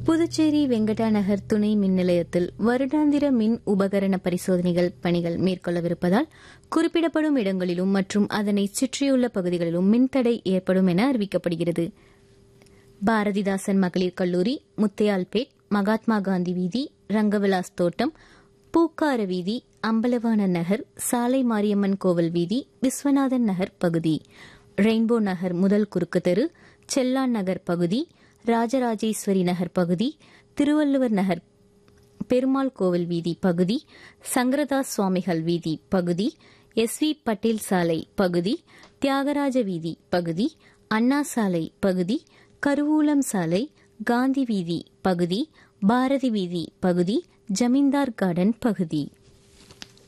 புதுச்சேரி வெங்கடா நகர் துணை மின் நிலையத்தில் வருடாந்திர மின் உபகரண பரிசோதனைகள் பணிகள் மேற்கொள்ளவிருப்பதால் குறிப்பிடப்படும் இடங்களிலும் மற்றும் அதனை சுற்றியுள்ள பகுதிகளிலும் மின்தடை ஏற்படும் என அறிவிக்கப்படுகிறது பாரதிதாசன் மகளிர் கல்லூரி முத்தையால்பேட் மகாத்மா காந்தி வீதி ரங்கவிலாஸ் தோட்டம் பூக்கார வீதி அம்பலவான நகர் சாலை மாரியம்மன் கோவில் வீதி விஸ்வநாதன் நகர் பகுதி ரெயின்போ நகர் முதல் குறுக்கு தெரு செல்லான் நகர் பகுதி ராஜராஜேஸ்வரி நகர் பகுதி திருவள்ளுவர் நகர் பெருமாள் கோவில் வீதி பகுதி சங்கரதாஸ் சுவாமிகள் வீதி பகுதி எஸ் வி பட்டேல் சாலை பகுதி தியாகராஜ வீதி பகுதி அண்ணா சாலை பகுதி கருவூலம் சாலை காந்தி வீதி பகுதி பாரதி வீதி பகுதி ஜமீன்தார் கார்டன் பகுதி